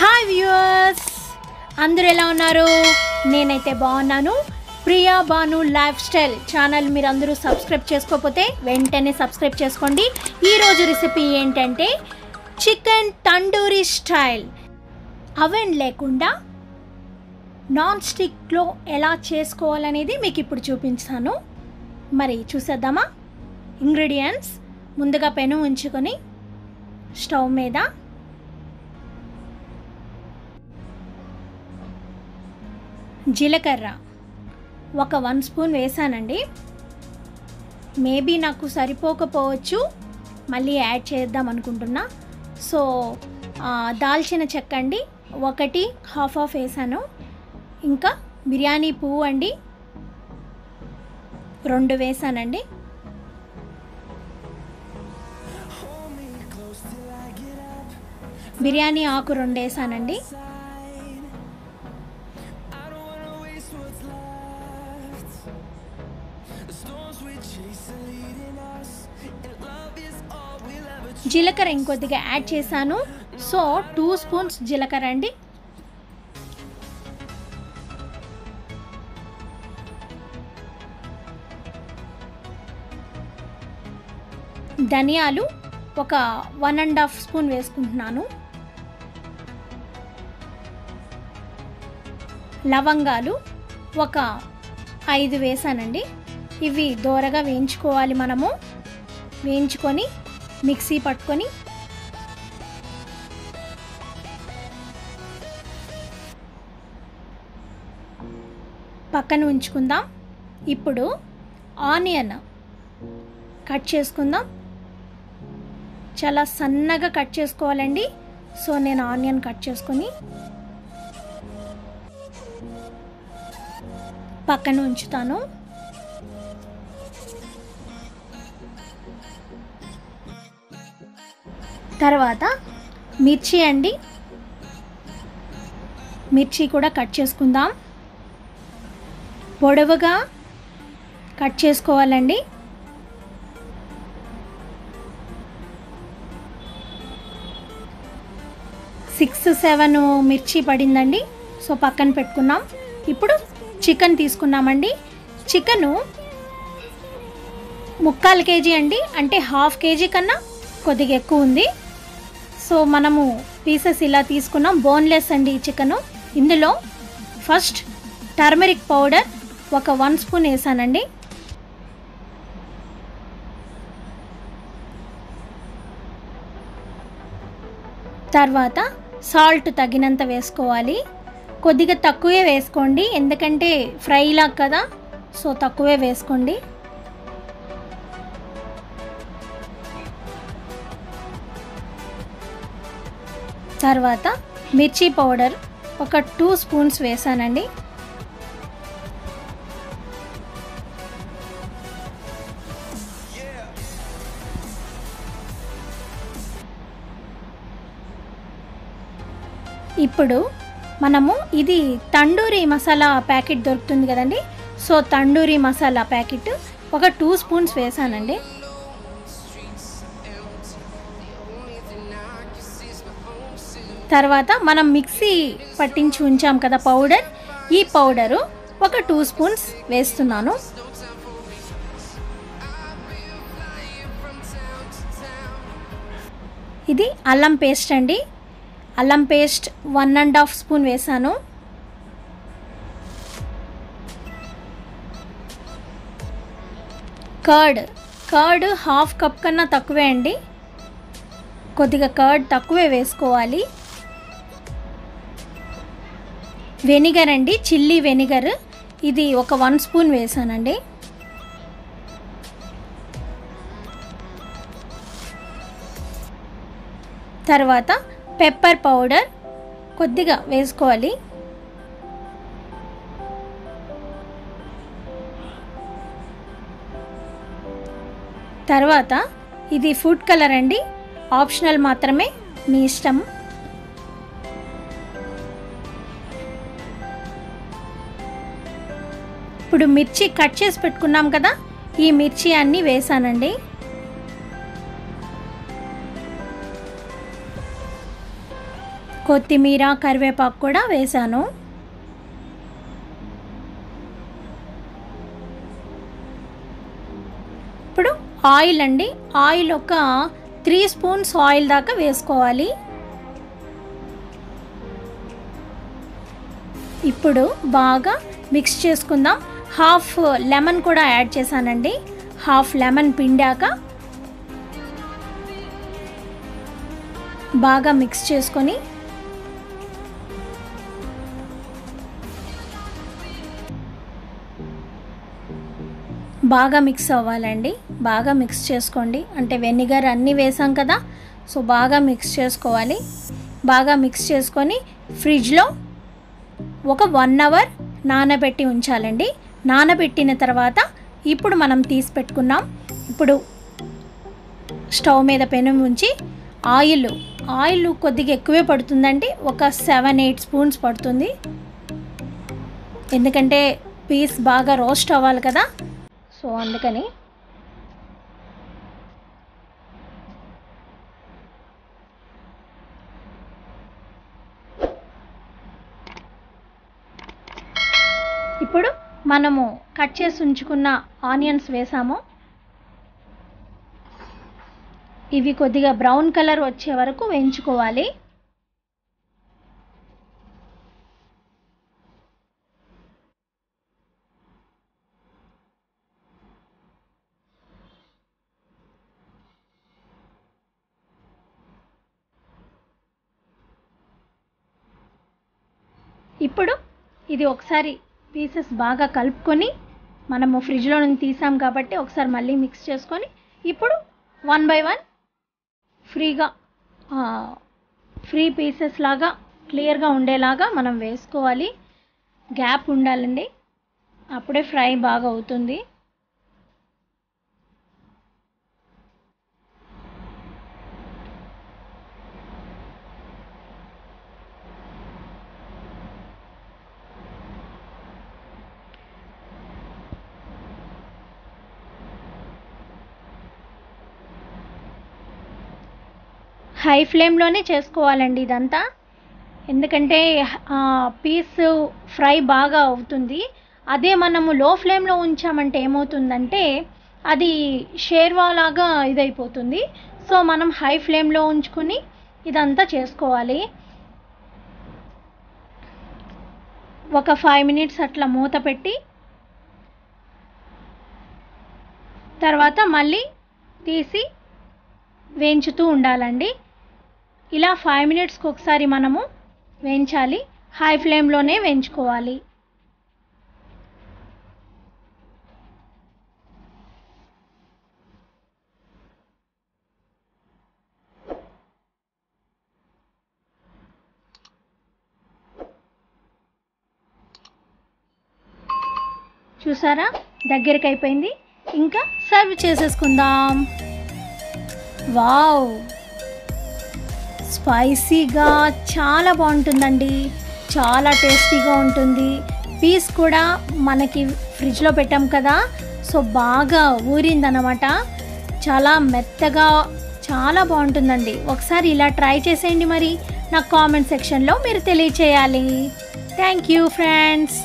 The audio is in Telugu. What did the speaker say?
హాయ్ వ్యూవర్స్ అందరూ ఎలా ఉన్నారు నేనైతే బాగున్నాను Priya Banu life style channel మీరు అందరూ సబ్స్క్రైబ్ చేసుకోకపోతే వెంటనే సబ్స్క్రైబ్ చేసుకోండి ఈరోజు రెసిపీ ఏంటంటే చికెన్ తండూరి స్టైల్ అవెన్ లేకుండా నాన్ స్టిక్లో ఎలా చేసుకోవాలనేది మీకు ఇప్పుడు చూపించాను మరి చూసేద్దామా ఇంగ్రీడియంట్స్ ముందుగా పెను ఉంచుకొని స్టవ్ మీద జీలకర్ర ఒక వన్ స్పూన్ వేసానండి మేబీ నాకు సరిపోకపోవచ్చు మళ్ళీ యాడ్ చేద్దాం అనుకుంటున్నా సో ఆ, దాల్చిన చెక్క అండి ఒకటి హాఫ్ ఆఫ్ వేసాను ఇంకా బిర్యానీ పువ్వు అండి రెండు వేసానండి బిర్యానీ ఆకు రెండు వేసానండి జీలకర్ర ఇంకొద్దిగా యాడ్ చేశాను సో టూ స్పూన్స్ జీలకర్ర అండి ధనియాలు ఒక వన్ అండ్ హాఫ్ స్పూన్ వేసుకుంటున్నాను లవంగాలు ఒక ఐదు వేసానండి ఇవి దోరగా వేయించుకోవాలి మనము వేయించుకొని మిక్సీ పట్టుకొని పక్కన ఉంచుకుందాం ఇప్పుడు ఆనియన్ కట్ చేసుకుందాం చాలా సన్నగా కట్ చేసుకోవాలండి సో నేను ఆనియన్ కట్ చేసుకొని పక్కన ఉంచుతాను తర్వాత మిర్చి అండి మిర్చి కూడా కట్ చేసుకుందాం పొడవుగా కట్ చేసుకోవాలండి సిక్స్ సెవెన్ మిర్చి పడిందండి సో పక్కన పెట్టుకున్నాం ఇప్పుడు చికెన్ తీసుకున్నామండి చికెను ముక్కాలు కేజీ అండి అంటే హాఫ్ కేజీ కన్నా కొద్దిగా ఎక్కువ ఉంది సో మనము పీసెస్ ఇలా తీసుకున్నాం బోన్లెస్ అండి ఈ చికెను ఇందులో ఫస్ట్ టర్మరిక్ పౌడర్ ఒక వన్ స్పూన్ వేసానండి తర్వాత సాల్ట్ తగినంత వేసుకోవాలి కొద్దిగా తక్కువే వేసుకోండి ఎందుకంటే ఫ్రైలా కదా సో తక్కువే వేసుకోండి తర్వాత మిర్చి పౌడర్ ఒక టూ స్పూన్స్ వేసానండి ఇప్పుడు మనము ఇది తండూరి మసాలా ప్యాకెట్ దొరుకుతుంది కదండి సో తండూరి మసాలా ప్యాకెట్ ఒక టూ స్పూన్స్ వేసానండి తర్వాత మనం మిక్సీ పట్టించి ఉంచాం కదా పౌడర్ ఈ పౌడరు ఒక టూ స్పూన్స్ వేస్తున్నాను ఇది అల్లం పేస్ట్ అండి అల్లం paste one and half spoon వేసాను కర్డ్ కర్డ్ హాఫ్ కప్ కన్నా తక్కువే అండి కొద్దిగా కర్డ్ తక్కువే వేసుకోవాలి వెనిగర్ అండి చిల్లీ వెనిగర్ ఇది ఒక వన్ స్పూన్ వేసానండి తర్వాత పెప్పర్ పౌడర్ కొద్దిగా వేసుకోవాలి తర్వాత ఇది ఫుడ్ కలర్ అండి ఆప్షనల్ మాత్రమే మీ ఇష్టం ఇప్పుడు మిర్చి కట్ చేసి పెట్టుకున్నాం కదా ఈ మిర్చి అన్నీ వేసానండి కొత్తిమీర కరివేపాకు కూడా వేశాను ఇప్పుడు ఆయిల్ అండి ఆయిల్ ఒక త్రీ స్పూన్స్ ఆయిల్ దాకా వేసుకోవాలి ఇప్పుడు బాగా మిక్స్ చేసుకుందాం హాఫ్ లెమన్ కూడా యాడ్ చేశానండి హాఫ్ లెమన్ పిండాక బాగా మిక్స్ చేసుకొని బాగా మిక్స్ అవ్వాలండి బాగా మిక్స్ చేసుకోండి అంటే వెనిగర్ అన్నీ వేసాం కదా సో బాగా మిక్స్ చేసుకోవాలి బాగా మిక్స్ చేసుకొని ఫ్రిడ్జ్లో ఒక వన్ అవర్ నానబెట్టి ఉంచాలండి నానబెట్టిన తర్వాత ఇప్పుడు మనం తీసి పెట్టుకున్నాం ఇప్పుడు స్టవ్ మీద పెను ఉంచి ఆయిల్ ఆయిల్ కొద్దిగా ఎక్కువే పడుతుందండి ఒక సెవెన్ ఎయిట్ స్పూన్స్ పడుతుంది ఎందుకంటే పీస్ బాగా రోస్ట్ అవ్వాలి కదా సో అందుకని ఇప్పుడు మనము కట్ చేసి ఉంచుకున్న ఆనియన్స్ వేసాము ఇవి కొద్దిగా బ్రౌన్ కలర్ వచ్చే వరకు వేయించుకోవాలి ఇప్పుడు ఇది ఒకసారి పీసెస్ బాగా కలుపుకొని మనము ఫ్రిడ్జ్లో నుంచి తీసాం కాబట్టి ఒకసారి మళ్ళీ మిక్స్ చేసుకొని ఇప్పుడు వన్ బై వన్ ఫ్రీగా ఫ్రీ పీసెస్ లాగా క్లియర్గా ఉండేలాగా మనం వేసుకోవాలి గ్యాప్ ఉండాలండి అప్పుడే ఫ్రై బాగా అవుతుంది హై ఫ్లేమ్లోనే చేసుకోవాలండి ఇదంతా ఎందుకంటే పీస్ ఫ్రై బాగా అవుతుంది అదే మనము లో ఫ్లేమ్లో ఉంచామంటే ఏమవుతుందంటే అది షేర్వా లాగా ఇదైపోతుంది సో మనం హై ఫ్లేమ్లో ఉంచుకుని ఇదంతా చేసుకోవాలి ఒక ఫైవ్ మినిట్స్ అట్లా మూత పెట్టి తర్వాత మళ్ళీ తీసి వేయించుతూ ఉండాలండి ఇలా ఫైవ్ మినిట్స్కి ఒకసారి మనము వేయించాలి హై ఫ్లేమ్లోనే వేయించుకోవాలి చూసారా దగ్గరికి అయిపోయింది ఇంకా సర్వ్ చేసేసుకుందాం వావ్ స్పైసీగా చాలా బాగుంటుందండి చాలా టేస్టీగా ఉంటుంది పీస్ కూడా మనకి ఫ్రిడ్జ్లో పెట్టాం కదా సో బాగా ఊరిందనమాట చాలా మెత్తగా చాలా బాగుంటుందండి ఒకసారి ఇలా ట్రై చేసేయండి మరి నాకు కామెంట్ సెక్షన్లో మీరు తెలియచేయాలి థ్యాంక్ యూ ఫ్రెండ్స్